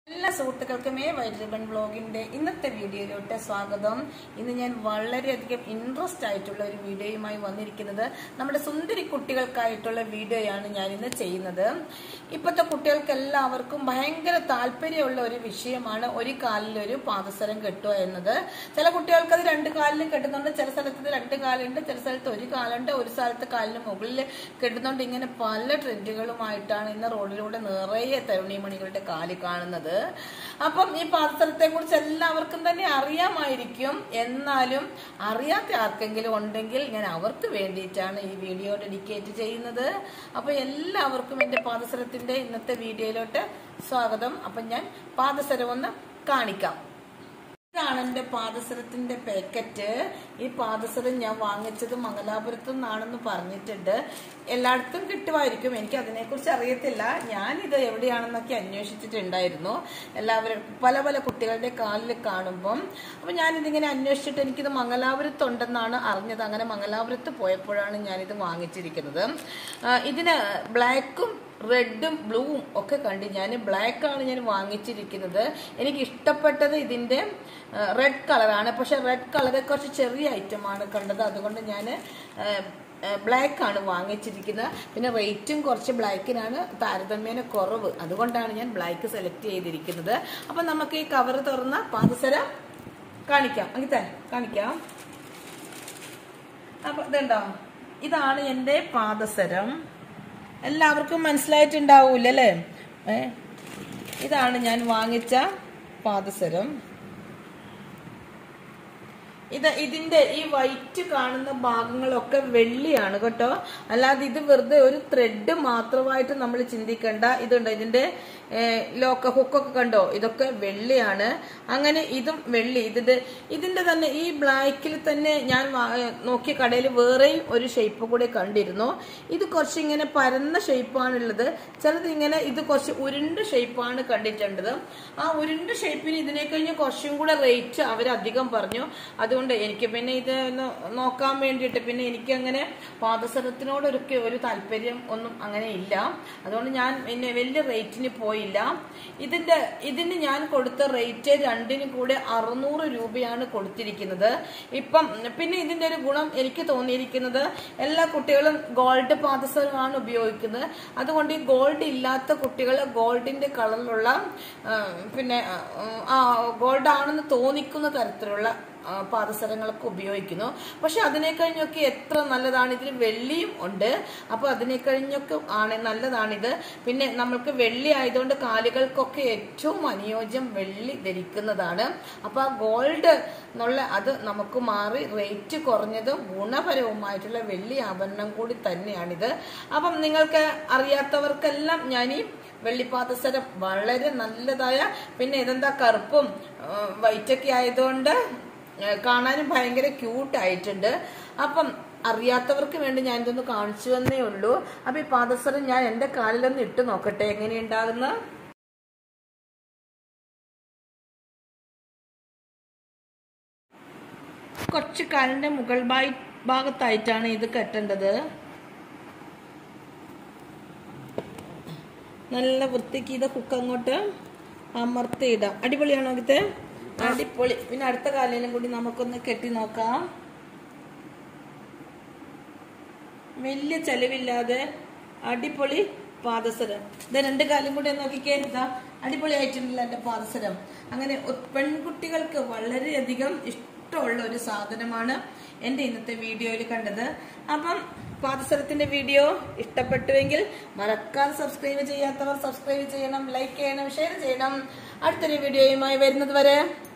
എല്ലാ സുഹൃത്തുക്കൾക്കും A white ribbon ബ്ലോഗിന്റെ ഇന്നത്തെ വീഡിയോയിലോട്ട് സ്വാഗതം ഇന്ന് ഞാൻ വളരെയധികം ഇൻട്രസ്റ്റ് ആയിട്ടുള്ള ഒരു വീഡിയോയുമായി വന്നിരിക്കുന്നത് നമ്മുടെ സുന്ദരി കുട്ടികൾക്കായിട്ടുള്ള വീഡിയോയാണ് ഞാൻ ഇന്ന് ചെയ്യുന്നത് ഇപ്പോഴത്തെ കുട്ടികൾക്ക് എല്ലാവർക്കും ഭയങ്കര താല്പര്യമുള്ള ഒരു വിഷയമാണ് ഒരു കാലിൽ ഒരു പാദസരം കെട്ടുക എന്നത് ചില കുട്ടികൾക്ക് അത് രണ്ട് കാലിലും കെട്ടുന്നുണ്ട് ചില സ്ഥലത്ത് ഇത് രണ്ട് കാലുണ്ട് ചില സ്ഥലത്ത് ഒരു കാലുണ്ട് ഒരു സ്ഥലത്ത് കാലിന് മുകളിൽ കെട്ടുന്നുണ്ട് ഇങ്ങനെ പല ട്രെൻഡുകളുമായിട്ടാണ് ഇന്ന് റോഡിലൂടെ നിറയെ തരുണിമണികളുടെ കാല് കാണുന്നത് അപ്പം ഈ പാദസരത്തെ കുറിച്ച് എല്ലാവർക്കും തന്നെ അറിയാമായിരിക്കും എന്നാലും അറിയാത്ത ആർക്കെങ്കിലും ഉണ്ടെങ്കിൽ ഞാൻ അവർക്ക് വേണ്ടിയിട്ടാണ് ഈ വീഡിയോ ഡെഡിക്കേറ്റ് ചെയ്യുന്നത് അപ്പൊ എല്ലാവർക്കും എന്റെ പാദസരത്തിന്റെ ഇന്നത്തെ വീഡിയോയിലോട്ട് സ്വാഗതം അപ്പൊ ഞാൻ പാദസരം ഒന്ന് കാണിക്കാം ഇതാണ് എന്റെ പാദസരത്തിന്റെ പാക്കറ്റ് ഈ പാദസരം ഞാൻ വാങ്ങിച്ചത് മംഗലാപുരത്തു നിന്നാണെന്ന് പറഞ്ഞിട്ടുണ്ട് എല്ലായിടത്തും കിട്ടുമായിരിക്കും എനിക്ക് അതിനെക്കുറിച്ച് അറിയത്തില്ല ഞാനിത് എവിടെയാണെന്നൊക്കെ അന്വേഷിച്ചിട്ടുണ്ടായിരുന്നു എല്ലാവരും പല പല കുട്ടികളുടെ കാലിൽ കാണുമ്പം അപ്പൊ ഞാനിതിങ്ങനെ അന്വേഷിച്ചിട്ട് എനിക്കിത് മംഗലാപുരത്തുണ്ടെന്നാണ് അറിഞ്ഞത് അങ്ങനെ മംഗലാപുരത്ത് പോയപ്പോഴാണ് ഞാനിത് വാങ്ങിച്ചിരിക്കുന്നത് ആ, ഇതിന് ബ്ലാക്കും റെഡും ബ്ലൂവും ഒക്കെ കണ്ട് ഞാൻ ബ്ലാക്ക് ആണ് ഞാൻ വാങ്ങിച്ചിരിക്കുന്നത് എനിക്ക് ഇഷ്ടപ്പെട്ടത് ഇതിന്റെ റെഡ് കളറാണ് പക്ഷെ റെഡ് കളർ കുറച്ച് ചെറിയ ഐറ്റമാണ് കണ്ടത് അതുകൊണ്ട് ഞാൻ ബ്ലാക്ക് ആണ് വാങ്ങിച്ചിരിക്കുന്നത് പിന്നെ റേറ്റും കുറച്ച് ബ്ലാക്കിനാണ് താരതമ്യേന കുറവ് അതുകൊണ്ടാണ് ഞാൻ ബ്ലാക്ക് സെലക്ട് ചെയ്തിരിക്കുന്നത് അപ്പൊ നമുക്ക് ഈ കവർ തുറന്ന പാദസരം കാണിക്കാം അങ്ങിത്തെ കാണിക്കാം അപ്പൊ ഇതുണ്ടോ ഇതാണ് എൻ്റെ പാദസരം എല്ലാവർക്കും മനസ്സിലായിട്ടുണ്ടാവൂല അല്ലേ ഏ ഇതാണ് ഞാൻ വാങ്ങിച്ച പാദസരം ഇത് ഇതിന്റെ ഈ വൈറ്റ് കാണുന്ന ഭാഗങ്ങളൊക്കെ വെള്ളിയാണ് കേട്ടോ അല്ലാതെ ഇത് വെറുതെ ഒരു ത്രെഡ് മാത്രമായിട്ട് നമ്മൾ ചിന്തിക്കണ്ട ഇതുണ്ട് ഇതിന്റെ ലോക്ക ഹുക്കൊക്കെ കണ്ടോ ഇതൊക്കെ വെള്ളിയാണ് അങ്ങനെ ഇതും വെള്ളി ഇതിന്റെ ഇതിന്റെ തന്നെ ഈ ബ്ലാക്കിൽ തന്നെ ഞാൻ വാ- നോക്കിയ കടയിൽ വേറെയും ഒരു ഷേപ്പ് കൂടെ കണ്ടിരുന്നു ഇത് കുറച്ച് ഇങ്ങനെ പരന്ന ഷേപ്പാണുള്ളത് ചിലത് ഇങ്ങനെ ഇത് കുറച്ച് ഉരുണ്ട ഷേപ്പാണ് കണ്ടിട്ടുള്ളത് ആ ഉരുണ്ട ഷേപ്പിന് ഇതിനെ കഴിഞ്ഞ് കുറച്ചും കൂടെ റേറ്റ് അവർ അധികം പറഞ്ഞു അതുകൊണ്ട് എനിക്ക് പിന്നെ ഇത് ഒന്ന് നോക്കാൻ വേണ്ടിയിട്ട് പിന്നെ എനിക്ക് അങ്ങനെ പാദസരത്തിനോടൊക്കെ ഒരു താല്പര്യം ഒന്നും അങ്ങനെ ഇല്ല അതുകൊണ്ട് ഞാൻ പിന്നെ വലിയ റേറ്റിന് പോയില്ല ഇതിന്റെ ഇതിന് ഞാൻ കൊടുത്ത റേറ്റ് രണ്ടിനും കൂടെ അറുന്നൂറ് രൂപയാണ് കൊടുത്തിരിക്കുന്നത് ഇപ്പം പിന്നെ ഇതിന്റെ ഒരു ഗുണം എനിക്ക് തോന്നിയിരിക്കുന്നത് എല്ലാ കുട്ടികളും ഗോൾഡ് പാദസരമാണ് ഉപയോഗിക്കുന്നത് അതുകൊണ്ട് ഈ ഗോൾഡ് ഇല്ലാത്ത കുട്ടികൾ ഗോൾഡിന്റെ കളറിലുള്ള ആ, പിന്നെ ആ ഗോൾഡ് ആണെന്ന് തോന്നിക്കുന്ന തരത്തിലുള്ള ആ, പാദസരങ്ങളൊക്കെ ഉപയോഗിക്കുന്നു പക്ഷെ അതിനെ കഴിഞ്ഞൊക്കെ എത്ര നല്ലതാണ് ഇതിന് വെള്ളിയും ഉണ്ട് അപ്പൊ അതിനെ കഴിഞ്ഞൊക്കെ ആണ് നല്ലതാണിത് പിന്നെ നമ്മൾക്ക് വെള്ളി ആയതുകൊണ്ട് കാലുകൾക്കൊക്കെ ഏറ്റവും അനുയോജ്യം വെള്ളി ധരിക്കുന്നതാണ് അപ്പൊ ആ ഗോൾഡ് എന്നുള്ള അത് നമുക്ക് മാറി റേറ്റ് കുറഞ്ഞതും ഗുണപരവുമായിട്ടുള്ള വെള്ളി ആഭരണം കൂടി തന്നെയാണിത് അപ്പം നിങ്ങൾക്ക് അറിയാത്തവർക്കെല്ലാം ഞാൻ ഈ വെള്ളിപ്പാദസരം വളരെ നല്ലതായ പിന്നെ ഇതെന്താ കറുപ്പും വൈറ്റൊക്കെ ആയതുകൊണ്ട് ഏഹ് കാണാനും ഭയങ്കര ക്യൂട്ട് ആയിട്ടുണ്ട് അപ്പം അറിയാത്തവർക്ക് വേണ്ടി ഞാൻ ഇതൊന്ന് കാണിച്ചു വന്നേ ഉള്ളൂ അപ്പൊ ഈ പാദസരം ഞാൻ എന്റെ കാലിലൊന്ന് ഇട്ട് നോക്കട്ടെ എങ്ങനെയുണ്ടാകുന്ന കുറച്ച് കാലിന്റെ മുകൾ ഭായി ഭാഗത്തായിട്ടാണ് ഇത് കെട്ടേണ്ടത് നല്ല വൃത്തിക്ക് ഇത് കുക്ക് അങ്ങോട്ട് അമർത്തിയിടാം അടിപൊളിയാണോ ഇത് അടിപൊളി പിന്നെ അടുത്ത കാലിലും കൂടി നമുക്കൊന്ന് കെട്ടി നോക്കാം വലിയ ചെലവില്ലാതെ അടിപൊളി പാദസരം ഇത് രണ്ട് കാലും കൂടി ഒന്ന് നോക്കിക്കേ ഇതാ അടിപൊളിയായിട്ടുണ്ടല്ലോ എന്റെ പാദസരം അങ്ങനെ ഒ- പെൺകുട്ടികൾക്ക് വളരെയധികം ഇഷ്ടമുള്ള ഒരു സാധനമാണ് എന്റെ ഇന്നത്തെ വീഡിയോയിൽ കണ്ടത് അപ്പം പാദസരത്തിന്റെ വീഡിയോ ഇഷ്ടപ്പെട്ടുവെങ്കിൽ മറക്കാതെ സബ്സ്ക്രൈബ് ചെയ്യാത്തവർ സബ്സ്ക്രൈബ് ചെയ്യണം ലൈക്ക് ചെയ്യണം ഷെയർ ചെയ്യണം അടുത്തൊരു വീഡിയോയുമായി വരുന്നത് വരെ